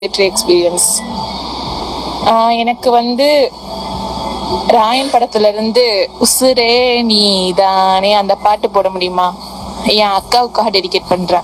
theatre experience எனக்கு வந்து ராயன் படத்துல இருந்து உசுரே நீ தானே அந்த பாட்டு போட முடியுமா என் அக்காவுக்காக டெடிகேட் பண்றேன்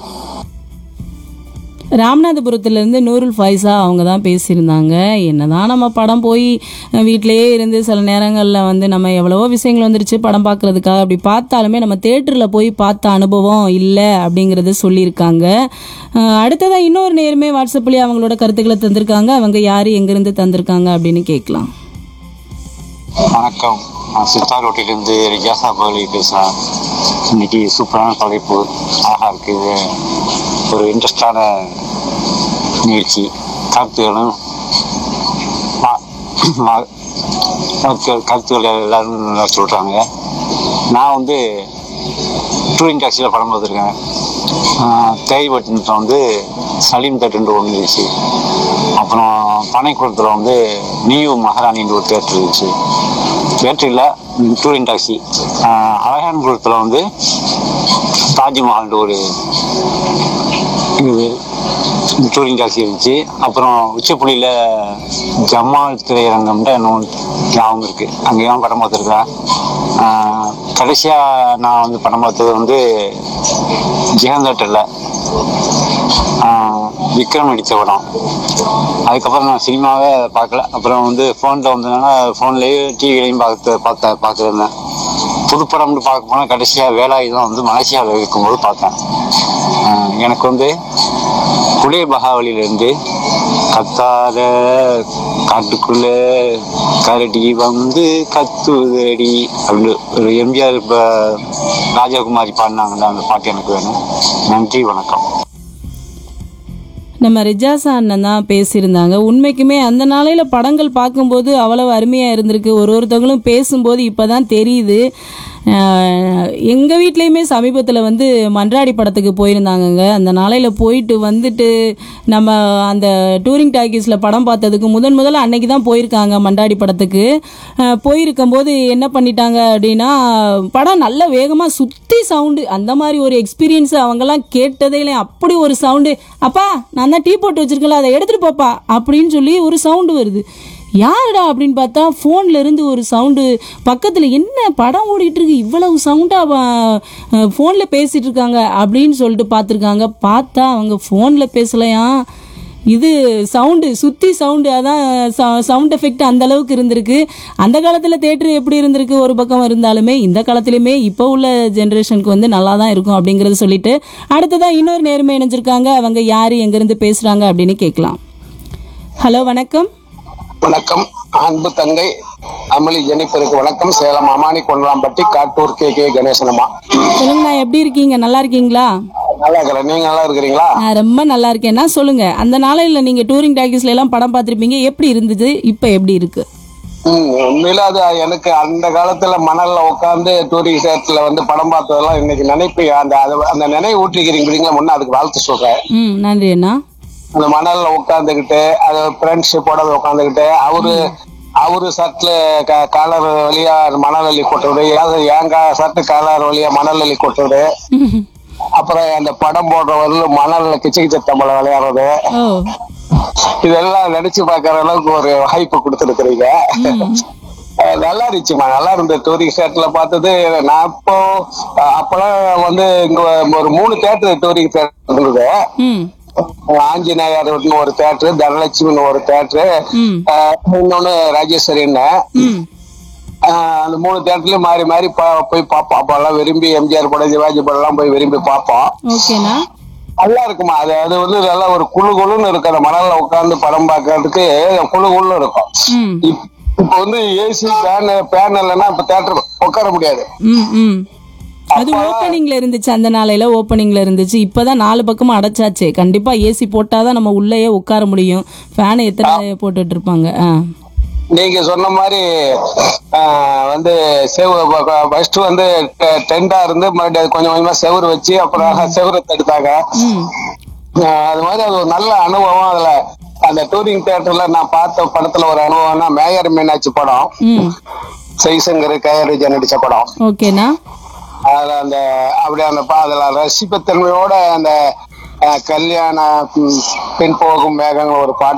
ராமநாதபுரத்துலேருந்து நூருல் ஃபாய்ஸா அவங்க தான் பேசியிருந்தாங்க என்னதான் நம்ம படம் போய் வீட்டிலேயே இருந்து சில நேரங்களில் வந்து நம்ம எவ்வளவோ விஷயங்கள் வந்துருச்சு படம் பார்க்கறதுக்காக அப்படி பார்த்தாலுமே நம்ம தேட்டரில் போய் பார்த்த அனுபவம் இல்லை அப்படிங்கிறத சொல்லியிருக்காங்க அஹ் அடுத்ததா இன்னொரு நேருமே வாட்ஸ்அப்லேயே அவங்களோட கருத்துக்களை தந்திருக்காங்க அவங்க யார் எங்கேருந்து தந்திருக்காங்க அப்படின்னு கேட்கலாம் வணக்கம் நான் சித்தாரோட்டிலிருந்து ரிஜாசா பகலி பேசுகிறேன் இன்னைக்கு சூப்பரான தலைப்பு அழகாக இருக்குது ஒரு இன்ட்ரெஸ்டான நிகழ்ச்சி கருத்துகளும் மா- மா- கருத்துக்கள் கருத்துக்கள் எல்லாரும் நல்லா சொல்கிறாங்க நான் வந்து டூரிங் டாக்ஸியில் படம் பார்த்துருக்கேன் தேய்பட்டினத்தில் வந்து சலீம் தட்டுன்ற ஒன்று இருந்துச்சு அப்புறம் பனைக்குளத்தில் வந்து நியூ மகாராணின்ற ஒரு தேட்டர் இருந்துச்சு தேட்டர் இல்லை டூரிங் டாக்ஸி அழகான்புரத்தில் வந்து தாஜ்மஹால்ன்ற ஒரு இது டூரிங் டாக்ஸி இருந்துச்சு அப்புறம் உச்சப்புள்ளியில் ஜமால் திரையரங்கம்ன்ற இன்னொன்று ஞாபகம் இருக்குது அங்கேயும் படம் பார்த்துருக்கேன் கடைசியாக நான் வந்து படம் பார்த்தது வந்து ஜெகன் தேட்டரில் விக்ரம் நடித்த படம் அதுக்கப்புறம் நான் சினிமாவே பார்க்கல அப்புறம் வந்து ஃபோனில் வந்ததுனால ஃபோன்லேயே டிவிலையும் பார்த்து பார்த்த பார்த்துருந்தேன் புதுப்படம்னு பார்க்க போனால் கடைசியாக வேலாயுதம் வந்து மலேசியாவில் இருக்கும்போது பார்த்தேன் ஆஹ் எனக்கு வந்து புளிய பகாவலியிலேருந்து கத்தாத காட்டுக்குள்ள கரடி வந்து கத்துதடி அப்படின்னு ஒரு எம்ஜிஆர் இப்போ ராஜகுமாரி பாடினாங்கல்ல அந்த பாட்டு எனக்கு வேணும் நன்றி வணக்கம் நம்ம ரிஜாசா அண்ணன் தான் பேசியிருந்தாங்க உண்மைக்குமே அந்த நாளையில் படங்கள் பார்க்கும்போது அவ்வளவு அருமையாக இருந்திருக்கு ஒரு ஒருத்தவங்களும் பேசும்போது இப்போ தான் தெரியுது எங்கள் வீட்லேயுமே சமீபத்தில் வந்து மன்றாடி படத்துக்கு போயிருந்தாங்கங்க அந்த நாளையில் போயிட்டு வந்துட்டு நம்ம அந்த டூரிங் டாக்கீஸில் படம் பார்த்ததுக்கு முதன் முதல்ல அன்னைக்கு தான் போயிருக்காங்க மண்டாடி படத்துக்கு அஹ் போயிருக்கும்போது என்ன பண்ணிட்டாங்க அப்படின்னா படம் நல்ல வேகமாக சுற்றி சவுண்டு அந்த மாதிரி ஒரு எக்ஸ்பீரியன்ஸ் அவங்கெல்லாம் கேட்டதே இல்லை அப்படி ஒரு சவுண்டு அப்பா நான் தான் டீ போட்டு வச்சிருக்கல அதை எடுத்துட்டு போப்பா அப்படின்னு சொல்லி ஒரு சவுண்டு வருது யாருடா அப்படின்னு பார்த்தா ஃபோன்ல இருந்து ஒரு சவுண்டு பக்கத்தில் என்ன படம் ஓடிட்டு இருக்கு இவ்வளவு சவுண்டாக ஃபோனில் பேசிட்டு இருக்காங்க அப்படின்னு சொல்லிட்டு பார்த்துருக்காங்க பார்த்தா அவங்க ஃபோனில் பேசலையா இது சவுண்டு சுற்றி சவுண்டு அதான் சவுண்ட் எஃபெக்ட் அந்த அளவுக்கு இருந்திருக்கு அந்த காலத்தில் தேட்டர் எப்படி இருந்திருக்கு ஒரு பக்கம் இருந்தாலுமே இந்த காலத்துலையுமே இப்போ உள்ள ஜென்ரேஷனுக்கு வந்து நல்லா தான் இருக்கும் அப்படிங்கிறத சொல்லிட்டு அடுத்ததான் இன்னொரு நேர்மை இணைஞ்சிருக்காங்க அவங்க யார் எங்கேருந்து பேசுகிறாங்க அப்படின்னு கேட்கலாம் ஹலோ வணக்கம் வணக்கம் அன்பு தங்கை அமளி ஜெனிஃபருக்கு வணக்கம் சேலம் அமானி கொண்டலாம்பட்டி காட்டூர் கே கே கணேசனம்மா சொல்லுங்கண்ணா எப்படி இருக்கீங்க நல்லா இருக்கீங்களா நல்லா இருக்கிறேன் நீங்க நல்லா இருக்கிறீங்களா நான் ரொம்ப நல்லா இருக்கேன்னா சொல்லுங்க அந்த நாளையில் நீங்க டூரிங் டாக்கீஸ்ல எல்லாம் படம் பார்த்துருப்பீங்க எப்படி இருந்தது இப்போ எப்படி இருக்கு ம், உண்மையில அது எனக்கு அந்த காலத்துல மணல்ல உட்காந்து டூரிஸ்ட் இடத்துல வந்து படம் பார்த்ததெல்லாம் இன்னைக்கு நினைப்பு அந்த அது- அந்த நினைவு ஊற்றிக்கிறீங்க இல்லைங்களா முன்ன அதுக்கு வாழ்த்து சொல்றேன் ம் நன்றி அண்ணா அந்த மணல்ல உட்காந்துக்கிட்டு அது ஃப்ரெண்ட்ஷிப்போட உட்காந்துக்கிட்டு அவரு அவரு சர்ட்ல காலர் வழியா மணல் அள்ளி கொட்டுறது ஏதாவது என் சர்ட் காலர் வழியா மணல் அள்ளி கொட்டுறது அப்புறம் அந்த படம் போடுறவர்கள் மணல்ல கிச்சு கிச்ச தம்பளை விளையாடுறது ஓ இதெல்லாம் நினைச்சு பார்க்கற அளவுக்கு ஒரு வாய்ப்பு கொடுத்துருக்குறீங்க அஹ் நல்லா இருந்துச்சுமா நல்லா இருந்தது டூரிஸ்ட் தேட்டர்ல பார்த்தது நான் இப்போ அஹ் அப்பெல்லாம் வந்து இங்க ஒரு மூணு தேட்டர் டூரிஸ்ட் தேட்டர் இருந்தது ம் ஆஞ்சநேயர்னு ஒரு தேட்டர் தனலட்சுமின்னு ஒரு தேட்டர் ம் இன்னொன்னு ராஜேஸ்வரின்னு ம் அஹ் அந்த மூணு தேட்டர்லயும் மாறி மாறி பா- போய் பார்ப்போம் அப்பெல்லாம் விரும்பி எம்ஜிஆர் படம் சிவாஜி படம் எல்லாம் போய் விரும்பி பார்ப்போம் ஓகேண்ணா நல்லா இருக்குமா அது அது வந்து நல்லா ஒரு குழு குழுன்னு இருக்கும் அந்த மணல்ல உட்கார்ந்து படம் பார்க்கறதுக்கு குழு குழுன்னு இருக்கும் ம் இப்- இப்ப வந்து ஏசி ஃபேன் ஃபேன் இல்லைன்னா இப்ப தேட்டர் உட்கார முடியாது ம் ம் அது ஓப்பனிங்ல இருந்துச்சு அந்த நாளையில ஓப்பனிங்ல இருந்துச்சு இப்பதான் நாலு பக்கமும் அடைச்சாச்சு கண்டிப்பா ஏசி போட்டாதான் நம்ம உள்ளேயே உட்கார முடியும் ஃபேனை எத்தனை போட்டுட்டு இருப்பாங்க ஆ நீங்க சொன்ன மாதிரி ஆஹ், வந்து செவ் ஃபர்ஸ்ட் வந்து டென்டா இருந்து மறுபடியும் அது கொஞ்சம் கொஞ்சமா செவுரு வச்சு அப்புறம் செவுரை தடுத்தாங்க ம் ஆஹ், அது மாதிரி அது ஒரு நல்ல அனுபவம் அதுல அந்த டூரிங் தியேட்டர்ல நான் பார்த்த படத்துல ஒரு அனுபவம்னா மேயர் மீனாட்சி படம் ம் ஜெய்சங்கர் கயரிஜா நடிச்ச படம் ஓகேண்ணா அதுல அந்த அப்படி அந்த பா- அதுல ரசிப்புத்தன்மையோட அந்த அஹ், கல்யாண ம், பின் போகும் மேகங்கள் ஒரு பாடல்